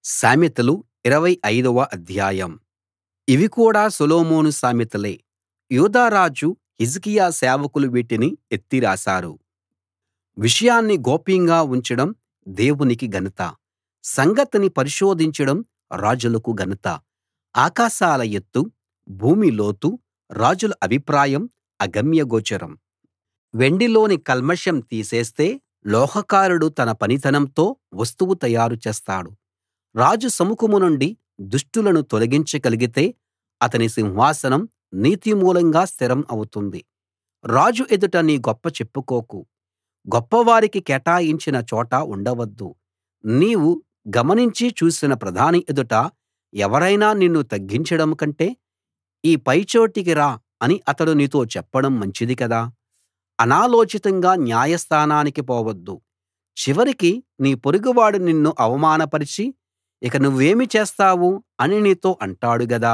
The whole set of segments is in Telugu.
సామెతలు 25 వ అధ్యాయం ఇవి కూడా సొలొమోను సామెతలే యూదా రాజు హిజ్కియా సేవకులు వీటిని ఎత్తి రాశారు విషయాన్ని గోప్యంగా ఉంచడం దేవునికి ఘనత సంగతిని పరిశోధించడం రాజులకు ఘనత ఆకాశాల ఎత్తు భూమి లోతు రాజుల అభిప్రాయం అగమ్యగోచరం వెండిలోని కల్మషం తీసేస్తే లోహకారుడు తన పనితనంతో వస్తువు తయారు చేస్తాడు రాజు సముఖం నుండి దుష్టులను తొలగించగలిగితే అతని సింహాసనం నీతి మూలంగా స్థిరం అవుతుంది రాజు ఎదుట నీ గొప్ప చెప్పుకోకు గొప్పవారికి కేటాయించిన చోట ఉండవద్దు నీవు గమనించి చూసిన ప్రధాని ఎదుట ఎవరైనా నిన్ను తగ్గించడం కంటే ఈ పైచోటికి రా అని అతడు నీతో చెప్పడం మంచిది కదా అనాలోచితంగా న్యాయస్థానానికి పోవద్దు చివరికి నీ పొరుగువాడు నిన్ను అవమానపరిచి ఇక నువ్వేమి చేస్తావు అని నీతో అంటాడు గదా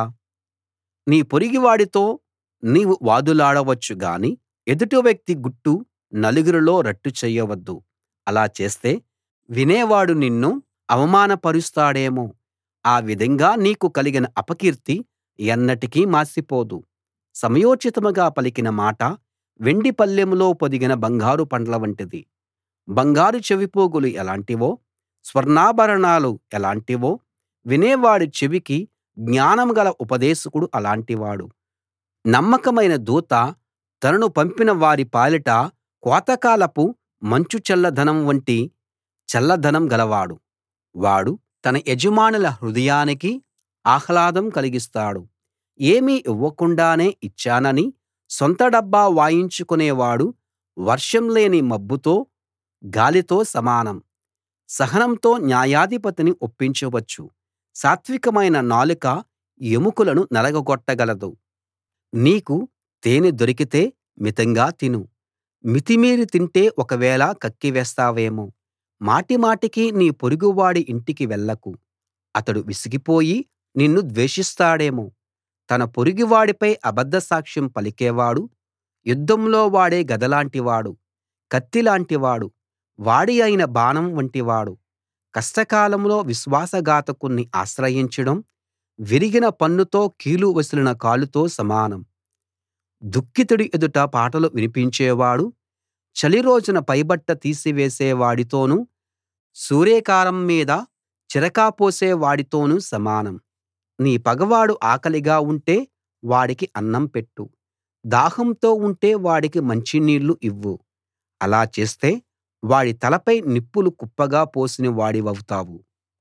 నీ పొరుగువాడితో నీవు వాదులాడవచ్చు గాని ఎదుటి వ్యక్తి గుట్టు నలుగురిలో రట్టు చేయవద్దు అలా చేస్తే వినేవాడు నిన్ను అవమానపరుస్తాడేమో ఆ విధంగా నీకు కలిగిన అపకీర్తి ఎన్నటికీ మాసిపోదు సమయోచితంగా పలికిన మాట వెండి పళ్ళెంలో పొదిగిన బంగారు పండ్ల వంటిది బంగారు చెవిపోగులు ఎలాంటివో స్వర్ణాభరణాలు ఎలాంటివో వినేవాడి చెవికి జ్ఞానం గల ఉపదేశకుడు అలాంటివాడు నమ్మకమైన దూత తనను పంపిన వారి పాలిట కోతకాలపు మంచు చల్లదనం వంటి చల్లదనం గలవాడు వాడు తన యజమానుల హృదయానికి ఆహ్లాదం కలిగిస్తాడు ఏమీ ఇవ్వకుండానే ఇచ్చానని సొంత డబ్బా వాయించుకునేవాడు వర్షం లేని మబ్బుతో గాలితో సమానం సహనంతో న్యాయాధిపతిని ఒప్పించవచ్చు సాత్వికమైన నాలుక ఎముకలను నలగగొట్టగలదు నీకు తేనె దొరికితే మితంగా తిను మితిమీరి తింటే ఒకవేళ కక్కివేస్తావేమో మాటిమాటికి నీ పొరుగువాడి ఇంటికి వెళ్ళకు అతడు విసిగిపోయి నిన్ను ద్వేషిస్తాడేమో తన పొరుగువాడిపై అబద్ధ సాక్ష్యం పలికేవాడు యుద్ధంలో వాడే గదలాంటివాడు కత్తిలాంటివాడు వాడి అయిన బాణం వంటివాడు కష్టకాలంలో విశ్వాసఘాతకుణ్ణి ఆశ్రయించడం విరిగిన పన్నుతో కీలు వసిలిన కాలుతో సమానం దుఃఖితుడి ఎదుట పాటలు వినిపించేవాడు చలి రోజున పైబట్ట తీసివేసే వాడితోనూ సూరేకారం మీద చిరక పోసే వాడితోనూ సమానం నీ పగవాడు ఆకలిగా ఉంటే వాడికి అన్నం పెట్టు దాహంతో ఉంటే వాడికి మంచినీళ్లు ఇవ్వు అలా చేస్తే వాడి తలపై నిప్పులు కుప్పగా పోసిన వాడివౌతావు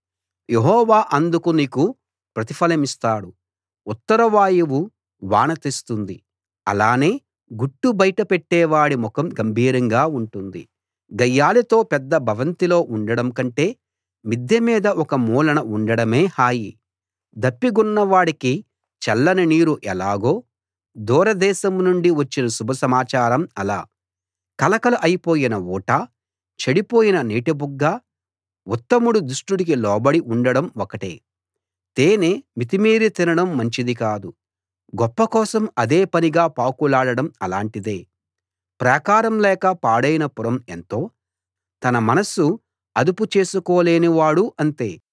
యెహోవా అందుకు నీకు ప్రతిఫలమిస్తాడు ఉత్తర వాయువు వాన తెస్తుంది అలానే గుట్టు బయట పెట్టేవాడి ముఖం గంభీరంగా ఉంటుంది గయ్యాళితో పెద్ద భవంతిలో ఉండడం కంటే మిద్దె మీద ఒక మూలన ఉండడమే హాయి దప్పిగొన్నవాడికి చల్లని నీరు ఎలాగో దూరదేశం నుండి వచ్చిన శుభ సమాచారం అలా కలకల అయిపోయిన ఊట చెడిపోయిన నీటిబుగ్గ ఉత్తముడు దుష్టుడికి లోబడి ఉండడం ఒకటే తేనె మితిమీరి తినడం మంచిది కాదు గొప్ప కోసం అదే పనిగా పాకులాడడం అలాంటిదే ప్రాకారం లేక పాడైన పురం ఎంతో తన మనస్సు అదుపు చేసుకోలేనివాడు అంతే